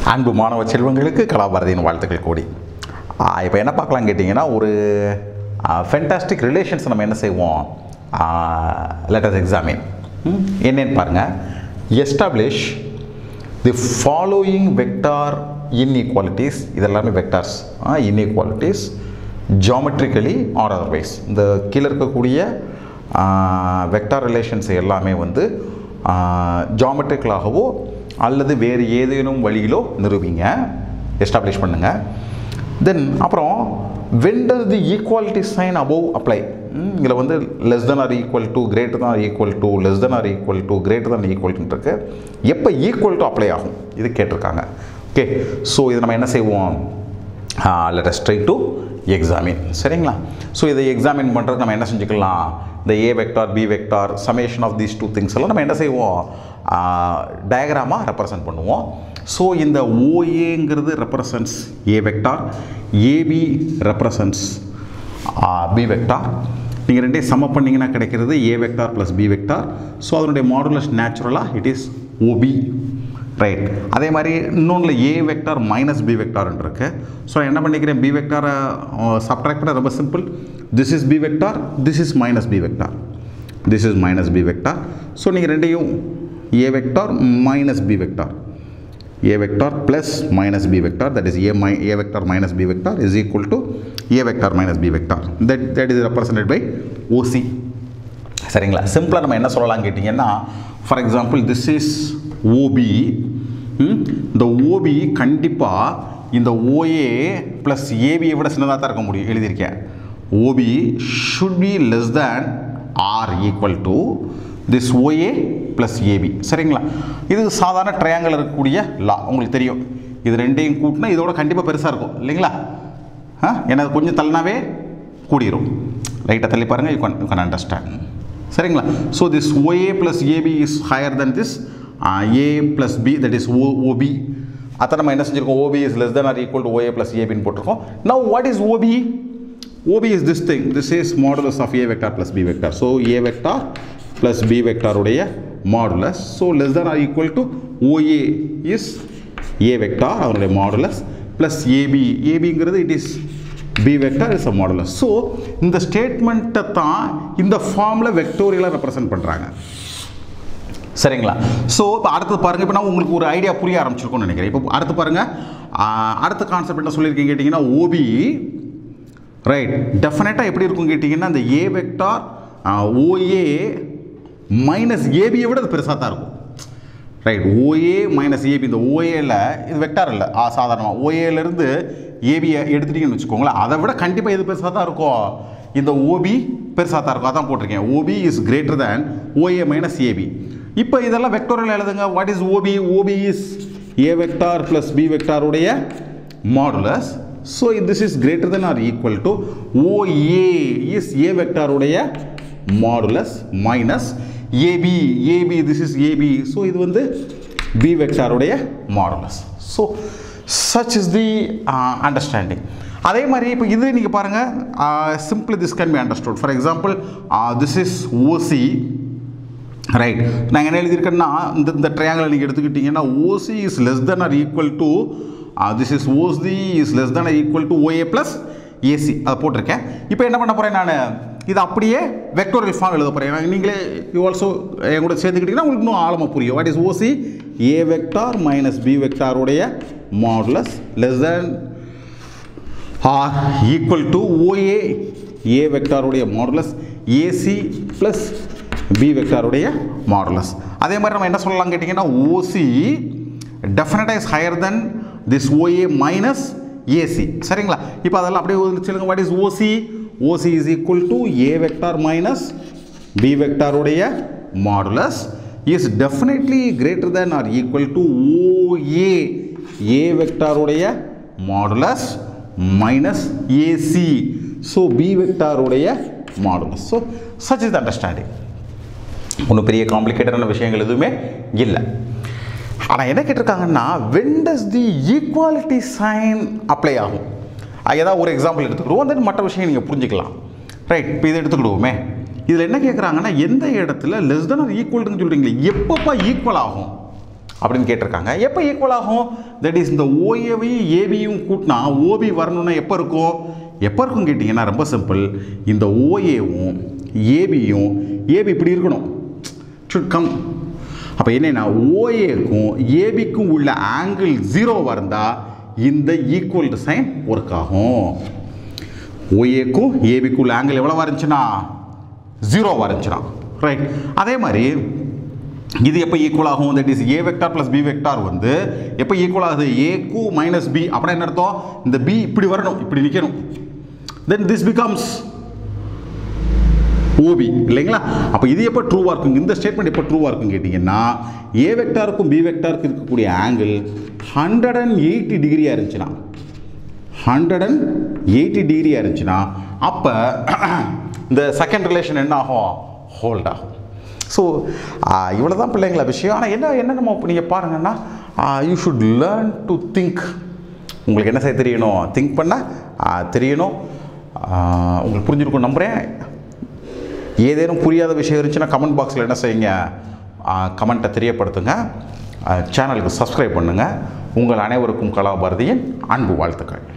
அன்பு மாணவ செல்வங்களுக்கு கலாபாரதியின் வாழ்த்துக்கள் கூடி இப்போ என்ன பார்க்கலாம் கேட்டிங்கன்னா ஒரு ஃபென்டாஸ்டிக் ரிலேஷன்ஸ் நம்ம என்ன செய்வோம் லெட்டஸ் எக்ஸாமின் என்னன்னு பாருங்கள் establish the following vector inequalities இதெல்லாமே vectors inequalities geometrically or otherwise இந்த கீழே இருக்கக்கூடிய வெக்டார் ரிலேஷன்ஸ் எல்லாமே வந்து ஜாமெட்ரிக்கலாகவோ அல்லது வேறு ஏதேனும் வழியிலோ நிரூபிங்க எஸ்டாப்ளிஷ் பண்ணுங்கள் தென் அப்புறம் when does the equality sign above apply இதில் வந்து less than or equal to greater than equal to less than or equal to greater than equal to இருக்கு எப்போ ஈக்குவல் டு அப்ளை ஆகும் இது கேட்டிருக்காங்க ஓகே ஸோ இது நம்ம என்ன செய்வோம் let us try to examine சரிங்களா ஸோ இதை எக்ஸாமின் பண்ணுறது நம்ம என்ன செஞ்சுக்கலாம் இந்த A vector B vector summation of these two things எல்லாம் நம்ம என்ன செய்வோம் டயக்ராமாக ரெப்ரசன்ட் பண்ணுவோம் ஸோ இந்த ஓஏங்கிறது represents A vector AB represents B vector நீங்கள் ரெண்டையும் சம பண்ணிங்கன்னா கிடைக்கிறது A vector plus B vector so அதனுடைய மாடுலஸ் நேச்சுரலாக இட் இஸ் ஓபி ரைட் அதே மாதிரி இன்னொன்றில் ஏ வெக்டார் மைனஸ் பி வெக்டார்னு இருக்கு ஸோ நான் என்ன பண்ணிக்கிறேன் பி வெக்டாரை சப்ட்ராக்ட் பண்ண ரொம்ப simple this is B vector this is minus B vector this is minus B vector so நீங்கள் ரெண்டையும் A vector minus B vector a vector plus minus b vector that is a, mi- a vector minus b vector is equal to a vector minus b vector that, that is represented by OC சரிங்களா சிம்பிளாக நம்ம என்ன சொல்லலாம் கேட்டிங்கன்னா for example this is OB இந்த OB கண்டிப்பாக இந்த OA plus ஏபியை விட சின்னதாக தான் இருக்க முடியும் எழுதியிருக்கேன் OB should be less than or equal to this OA plus AB சரிங்களா இது சாதாரண ட்ரையாங்கிள் இருக்கக்கூடிய லா உங்களுக்கு தெரியும் இது ரெண்டையும் கூட்டினா இதோட கண்டிப்பாக பெருசாக இருக்கும் இல்லைங்களா ஆ ஏன்னா அது கொஞ்சம் தள்ளினாவே கூடிரும் ரைட்டாக தள்ளி பாருங்கள் you can you can understand சரிங்களா so this OA plus AB is higher than this A plus B that is O OB அதை நம்ம என்ன செஞ்சுருக்கோம் OB is less than or equal to OA plus ஏபின்னு போட்டிருக்கோம் now what is OB OB is this thing. This is modulus of A vector plus B vector. So A vector plus B vector உடைய modulus. So less than or equal to OA is A vector அதனுடைய modulus plus AB. ABங்கிறது it is B vector is a modulus. So இந்த ஸ்டேட்மெண்ட்டை தான் இந்த ஃபார்மில் வெக்டோரியலாக represent பண்ணுறாங்க சரிங்களா ஸோ இப்போ அடுத்து பாருங்கள் இப்போ நான் உங்களுக்கு ஒரு ஐடியா புரிய ஆரம்பிச்சிருக்கோம்னு நினைக்கிறேன் இப்போ அடுத்து பாருங்கள் அடுத்த கான்செப்ட் என்ன சொல்லியிருக்கீங்க கேட்டிங்கன்னா ஓபி ரைட் டெஃபினட்டாக எப்படி இருக்கும் கேட்டிங்கன்னா இந்த ஏ வெக்டார் ஓஏ மைனஸ் ஏபியை விட அது பெருசாக தான் இருக்கும் ரைட் ஓஏ மைனஸ் ஏபி இந்த ஓஏல இது வெக்டார் இல்லை ஆ சாதாரணமாக ஓஏலேருந்து ஏபியை எடுத்துட்டீங்கன்னு வச்சுக்கோங்களேன் அதை விட கண்டிப்பாக எது பெருசாக தான் இருக்கும் இந்த ஓபி பெருசாக தான் இருக்கும் அதான் போட்டிருக்கேன் OB is greater than OA minus AB இப்போ இதெல்லாம் வெக்டோரியல் எழுதுங்க what is OB OB is A vector plus B வெக்டாருடைய modulus so this is greater than or equal to OA is A வெக்டாருடைய modulus minus AB AB this is AB so இது வந்து B வெக்டாருடைய modulus so such is the understanding அதே மாதிரி இப்போ இது நீங்கள் பாருங்கள் simply this can be understood for example this is OC right நான் என்ன எழுதியிருக்கேன்னா இந்த இந்த ட்ரையாங்கில் நீங்கள் எடுத்துக்கிட்டிங்கன்னா OC is less than or equal to this is OC is less than or equal to OA plus AC அதை போட்டிருக்கேன் இப்போ என்ன பண்ண போகிறேன் நான் இது அப்படியே வெக்டோரியல் ஃபார்ம் எழுத போகிறேன் நீங்களே யூ ஆல்சோ என் கூட சேர்த்துக்கிட்டிங்கன்னா உங்களுக்கு இன்னும் ஆழமாக புரியும் what is OC A vector minus B வெக்டாருடைய modulus less than or equal to OA A வெக்டாருடைய மாடுலஸ் ஏசி ப்ளஸ் பி வெக்டாருடைய மாடுலஸ் அதே மாதிரி நம்ம என்ன சொல்லலாம் கேட்டிங்கன்னா ஓசி டெஃபினட்டாக is higher than this OA minus AC சரிங்களா இப்போ அதெல்லாம் அப்படியே சொல்லுங்க what is OC OC is equal to A vector minus B வெக்டாருடைய modulus is definitely greater than or equal to OA A வெக்டாருடைய modulus minus AC so B வெக்டாருடைய modulus so such is understanding ஒன்றும் பெரிய காம்ப்ளிகேட்டடான விஷயங்கள் எதுவுமே இல்லை ஆனால் என்ன கேட்டிருக்காங்கன்னா when does the equality sign apply ஆகும் ஏதாவது ஒரு எக்ஸாம்பிள் எடுத்துக்கிடுவோம் தென் மற்ற விஷயம் நீங்கள் புரிஞ்சுக்கலாம் ரைட் இப்போ இதை எடுத்துக்கிடுவோமே இதில் என்ன கேட்குறாங்கன்னா எந்த இடத்துல லெஸ் தென் ஆர் ஈக்குவல்னு சொல்கிறீங்களே எப்பப்பா ஈக்குவல் ஆகும் அப்படின்னு கேட்டிருக்காங்க எப்போ ஈக்குவல் ஆகும் தட் இஸ் இந்த ஓஏவையும் ஏபியும் கூட்டினா ஓபி வரணும்னா எப்போ இருக்கும் எப்போ இருக்கும் கேட்டிங்கன்னா ரொம்ப சிம்பிள் இந்த ஓஏவும் ஏபியும் ஏபி இப்படி இருக்கணும் should கம் அப்போ என்னன்னா ஓஏக்கும் ஏபிக்கும் உள்ள ஆங்கிள் ஜீரோவாக இருந்தால் இந்த ஈக்குவல் டு சைன் ஒர்க் ஆகும் ஓஏக்கும் ஏபிக்கும் உள்ள ஆங்கிள் எவ்வளோவா இருந்துச்சுன்னா ஜீரோவாக இருந்துச்சுன்னா ரைட் அதே மாதிரி இது எப்போ ஈக்குவல் ஆகும் that is A vector plus B vector வந்து எப்போ ஈக்குவல் ஆகுது ஏக்கு மைனஸ் பி அப்படின்னா என்ன அர்த்தம் இந்த பி இப்படி வரணும் இப்படி நிற்கணும் தென் திஸ் பிகம்ஸ் ஓபி இல்லைங்களா அப்போ இது எப்போ ட்ரூவாக இருக்கும் இந்த ஸ்டேட்மெண்ட் எப்போ ட்ரூவாக இருக்கும் கேட்டிங்கன்னா ஏ வெக்டாருக்கும் பி வெக்டாருக்கும் இருக்கக்கூடிய ஆங்கிள் ஹண்ட்ரட் அண்ட் எயிட்டி டிகிரியாக இருந்துச்சுன்னா ஹண்ட்ரட் அண்ட் எயிட்டி டிகிரியாக இருந்துச்சுன்னா அப்போ இந்த செகண்ட் ரிலேஷன் என்ன ஆகும் ஹோல்ட் ஆகும் ஸோ இவ்வளோ தான் பிள்ளைங்கள விஷயம் ஆனால் என்ன என்ன நம்ம நீங்கள் பாருங்கன்னா you should learn to think உங்களுக்கு என்ன செய்ய தெரியணும் திங்க் பண்ண தெரியணும் ஆஹ் உங்களுக்கு புரிஞ்சிருக்கும் நம்புகிறேன் ஏதேனும் புரியாத விஷயம் இருந்துச்சுன்னா கமெண்ட் பாக்ஸில் என்ன செய்யுங்க கமெண்ட்டை தெரியப்படுத்துங்க சேனலுக்கு சப்ஸ்கிரைப் பண்ணுங்கள் உங்கள் அனைவருக்கும் கலாபாரதியின் அன்பு வாழ்த்துக்கள்